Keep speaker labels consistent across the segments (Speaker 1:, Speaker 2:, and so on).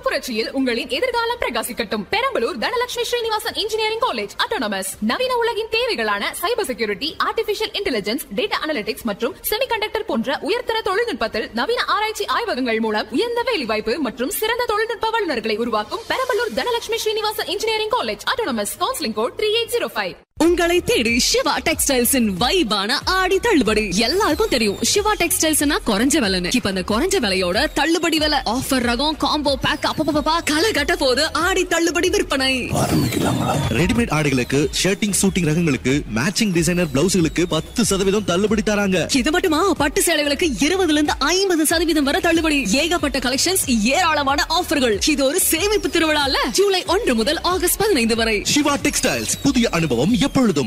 Speaker 1: புரட்சியில் உங்களின் எதிர்காலம் பிரகாசிக்கட்டும் Perambalur Dhanalakshmi Srinivasan engineering college autonomous நவீன உலகின் தேவைகளான cyber security artificial intelligence data analytics மற்றும் செமிகண்டக்டர் போன்ற உயர்தர தொழில்நுட்பத்தில் நவீன ஆராய்ச்சி ஆய்வகங்கள் மூலம் உயர்ந்த வேலைவாய்ப்பு மற்றும் சிறந்த தொழில்நுட்ப வல்லுநர்களை உருவாக்கும் Perambalur Dhanalakshmi Srinivasan engineering college autonomous counselling code three eight zero five
Speaker 2: உங்களை தேடி சிவா டெக்ஸ்டைல்ஸின் வைபான ஆடி தள்ளுபடி எல்லாருக்கும் தெரியும் சிவா டெக்ஸ்டைல்ஸ்னா குறைஞ்ச விலைன்னு இப்ப அந்த குறைஞ்ச விலையோட தள்ளுபடி விலை ஆஃபர் ரகம் காம்போ பேக் அப்பப்பா களை கட்ட போது ஆடி தள்ளுபடி விற்பனை
Speaker 3: ரெடிமேட் ஆடைகளுக்கு ஷர்ட்டிங் சூட்டிங் ரகங்களுக்கு மேட்சிங் டிசைனர் பிளவுஸ்களுக்கு பத்து சதவீதம் தள்ளுபடி தராங்க
Speaker 2: இது மட்டுமா பட்டு சேலைகளுக்கு இருபதுல இருந்து ஐம்பது சதவீதம் வரை தள்ளுபடி ஏகப்பட்ட கலெக்ஷன்ஸ் ஏராளமான ஆஃபர்கள் இது ஒரு சேமிப்பு திருவிழால ஜூலை ஒன்று முதல் ஆகஸ்ட் பதினைந்து வரை
Speaker 3: சிவா டெக்ஸ்டைல்ஸ் புதிய அனுபவம் எப்பொழுதும்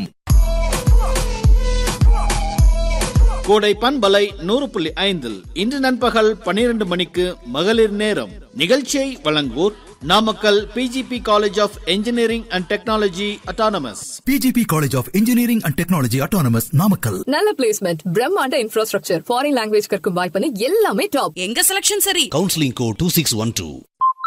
Speaker 4: கோடை பண்பலை நூறு புள்ளி ஐந்தில் இன்று நண்பகல் பனிரெண்டு மணிக்கு மகளிர் நேரம் நிகழ்ச்சியை வழங்குவோர் Namakkal PGP college of engineering and technology autonomous
Speaker 5: PGP College of Engineering and Technology Autonomous Namakkal.
Speaker 1: நல்ல பிளேஸ்மெண்ட் பிரம்மாண்ட இன்ஃப்ராஸ்ட்ரக்சர் ஃபாரின் லாங்குவேஜ் கற்கும் வாய்ப்புன்னு எல்லாமே டாப்
Speaker 2: எங்க செலக்ஷன் சரி
Speaker 3: counselling code two six one two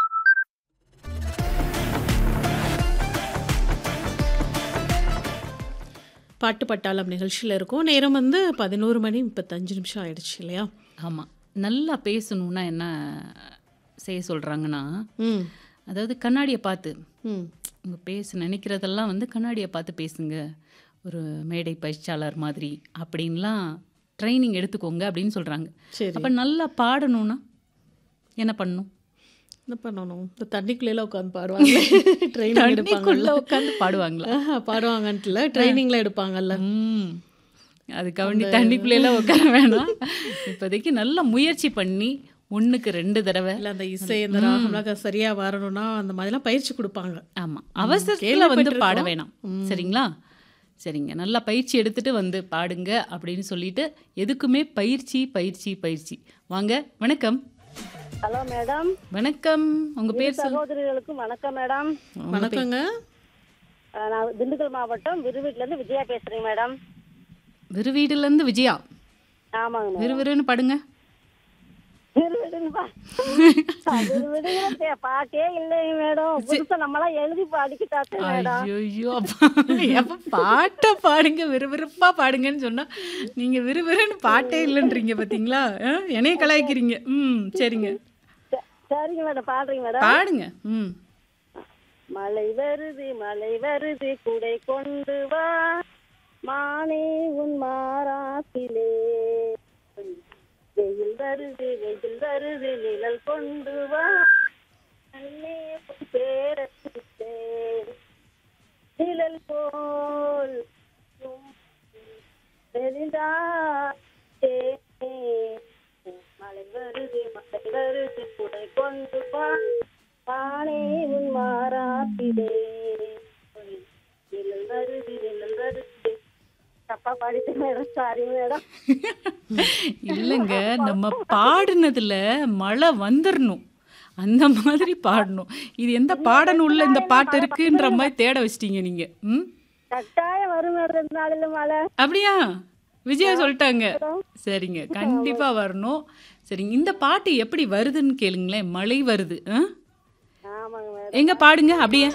Speaker 6: பாட்டு பட்டாளம் நிகழ்ச்சியில் இருக்கும் நேரம் வந்து பதினோரு மணி முப்பத்தஞ்சு நிமிஷம் ஆயிடுச்சு இல்லையா
Speaker 7: ஆமாம் நல்லா பேசணும்னா என்ன செய்ய சொல்கிறாங்கன்னா
Speaker 6: ம்
Speaker 7: அதாவது கண்ணாடியை பார்த்து
Speaker 6: ம்
Speaker 7: உங்கள் பேச நினைக்கிறதெல்லாம் வந்து கண்ணாடியை பார்த்து பேசுங்க ஒரு மேடை பயிற்சியாளர் மாதிரி அப்படின்லாம் ட்ரைனிங் எடுத்துக்கோங்க அப்படின்னு சொல்கிறாங்க
Speaker 6: சரி.
Speaker 7: அப்போ நல்லா பாடணும்னா என்ன பண்ணணும்
Speaker 6: என்ன பண்ணணும் இந்த தண்ணிக்குள்ளேல உட்காந்து பாடுவாங்க ட்ரைனிங்
Speaker 7: தண்ணிக்குள்ளே
Speaker 6: எடுப்பாங்கல்ல
Speaker 7: உட்காந்து பாடுவாங்களா
Speaker 6: ஆஹா, பாடுவாங்கன்ட்டுல ட்ரைனிங்ல எடுப்பாங்கல்ல
Speaker 7: ம் அதுக்காக வேண்டி தண்ணிக்குள்ளேலாம் உட்கார வேணாம் இப்போதைக்கு நல்லா முயற்சி பண்ணி ஒன்றுக்கு ரெண்டு தடவை
Speaker 6: இல்ல அந்த இசை இந்த ராகம்லாம் சரியா வரணும்னா அந்த மாதிரிலாம் பயிற்சி கொடுப்பாங்க
Speaker 7: ஆமாம் அவசரத்தில் வந்து பாட
Speaker 6: கேள்விப்பட்டிருக்கோம்.
Speaker 7: வேணாம் சரிங்களா சரிங்க நல்லா பயிற்சி எடுத்துட்டு வந்து பாடுங்க அப்படின்னு சொல்லிட்டு எதுக்குமே பயிற்சி பயிற்சி பயிற்சி வாங்க வணக்கம்
Speaker 8: ஹலோ மேடம்
Speaker 7: வணக்கம் உங்க பேர் சொல்
Speaker 8: சகோதரிகளுக்கும் வணக்கம் மேடம்
Speaker 6: வணக்கங்க
Speaker 8: அஹ் நான் திண்டுக்கல் மாவட்டம் விருவீட்ல இருந்து விஜயா பேசுறேன் மேடம்
Speaker 7: விருவீடுல இருந்து விஜயா
Speaker 8: ஆமாங்க மேடம்
Speaker 7: விறுவிறுன்னு பாடுங்க
Speaker 8: விருவீடுங்கப்பா. விருவீடுங்கிற பே- பாட்டே இல்லைங்க மேடம் புதுசா நம்மளாம் எழுதி பாடிக்கிட்டாச்சு மேடம்
Speaker 7: ஐயோ அப்ப பாட்டை பாடுங்க விறுவிறுப்பா பாடுங்கன்னு சொன்னா நீங்க விறுவிறுன்னு பாட்டே இல்லைன்றீங்க பாத்தீங்களா ஆ, என்னைய கலாய்க்கிறீங்க ம் சரிங்க
Speaker 8: ச- சரிங்க மேடம் பாடுறீங்க மேடம்
Speaker 7: பாடுங்க ம்
Speaker 8: மழை வருது மழை வருது குடை கொண்டு வா மானே உன் மாறாசிலே வெயில் வருது வெயில் வருது நிழல் கொண்டு வா அண்ணே உன் பேரத்திலே நிழல் போல் தெரிந்தா மழை வருது மழை வருது குடை கொண்டு வா பானே உன் மாறாப்பிடே நிழல் வருது நிழல் வருது தப்பா பாடிட்டு மேடம் சாரி மேடம்
Speaker 7: இல்லைங்க நம்ம பாடுனதுல மழை வந்துடணும் அந்த மாதிரி பாடணும் இது எந்த பாடணுள்ள இந்த பாட்டு இருக்குன்ற மாதிரி தேட வச்சிட்டீங்க நீங்க ம்
Speaker 8: கட்டாயம் வரும் மேடம் ரெண்டு நாளில் மழை
Speaker 7: அப்படியா விஜயா சொல்லிட்டாங்க சரிங்க கண்டிப்பா வரணும் சரிங்க இந்த பாட்டு எப்படி வருதுன்னு கேளுங்களேன் மழை வருது ஆ?
Speaker 8: ஆமாங்க மேடம்
Speaker 7: எங்க பாடுங்க அப்படியே